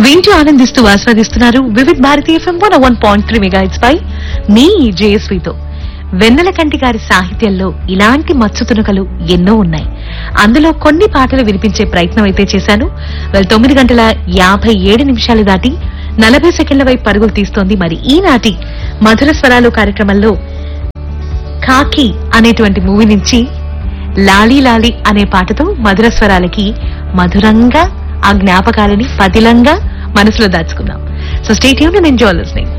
వింటూ ఆనందిస్తూ ఆస్వాదిస్తున్నారు Vividh Bharati F M one one point three megahertz పై మీ జేఎస్వితో వెన్నెల కంటి గారి సాహిత్యంలో ఇలాంటి మచ్చు తునకలు ఎన్నో ఉన్నాయి అందులో కొన్ని పాటలు వినిపించే ప్రయత్నం అయితే చేశాను వాళ్ళు తొమ్మిది గంటల యాభై ఏడు నిమిషాలు దాటి నలభై సెకండ్ల వైపు పరుగులు తీస్తోంది మరి ఈనాటి మధుర స్వరాలు కార్యక్రమంలో కాకి అనేటువంటి మూవీ నుంచి లాలీ లాలి అనే పాటతో మధుర స్వరాలకి మధురంగా ఆ జ్ఞాపకాలని పదిలంగా మనసులో దాచుకుందాం సో స్టేట్ యూన్ ఎంజాయ్ లిస్నింగ్